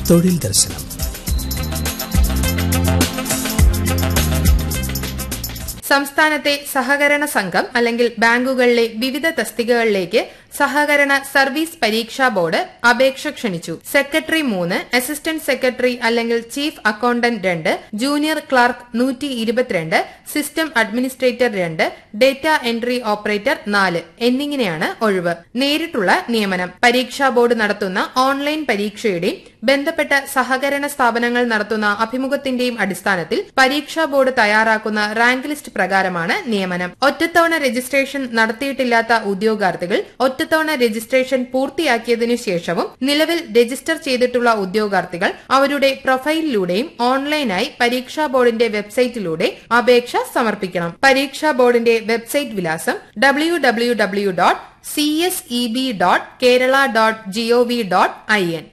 തൊഴിൽ ദർശനം സംസ്ഥാനത്തെ സഹകരണ സംഘം അല്ലെങ്കിൽ ബാങ്കുകളിലെ വിവിധ തസ്തികകളിലേക്ക് സഹകരണ സർവീസ് പരീക്ഷാ ബോർഡ് അപേക്ഷ ക്ഷണിച്ചു സെക്രട്ടറി മൂന്ന് അസിസ്റ്റന്റ് സെക്രട്ടറി അല്ലെങ്കിൽ ചീഫ് അക്കൌണ്ടന്റ് രണ്ട് ജൂനിയർ ക്ലാർക്ക് നൂറ്റി ഇരുപത്തിരണ്ട് സിസ്റ്റം അഡ്മിനിസ്ട്രേറ്റർ രണ്ട് ഡേറ്റ എൻട്രി ഓപ്പറേറ്റർ നാല് എന്നിങ്ങനെയാണ് ഒഴിവ് നേരിട്ടുള്ള നിയമനം പരീക്ഷാ ബോർഡ് നടത്തുന്ന ഓൺലൈൻ പരീക്ഷയുടെയും ബന്ധപ്പെട്ട സഹകരണ സ്ഥാപനങ്ങൾ നടത്തുന്ന അഭിമുഖത്തിന്റെയും അടിസ്ഥാനത്തിൽ പരീക്ഷാ ബോർഡ് തയ്യാറാക്കുന്ന റാങ്ക് ലിസ്റ്റ് പ്രകാരമാണ് നിയമനം ഒറ്റത്തവണ രജിസ്ട്രേഷൻ നടത്തിയിട്ടില്ലാത്ത ഉദ്യോഗാർത്ഥികൾ ഒറ്റത്തവണ രജിസ്ട്രേഷൻ പൂർത്തിയാക്കിയതിനു ശേഷവും നിലവിൽ രജിസ്റ്റർ ചെയ്തിട്ടുള്ള ഉദ്യോഗാർത്ഥികൾ അവരുടെ പ്രൊഫൈലിലൂടെയും ഓൺലൈനായി പരീക്ഷാ ബോർഡിന്റെ വെബ്സൈറ്റിലൂടെ അപേക്ഷ സമർപ്പിക്കണം പരീക്ഷാ ബോർഡിന്റെ വെബ്സൈറ്റ് വിലാസം W W W dot C S E B dot Kerala dot G O V dot I N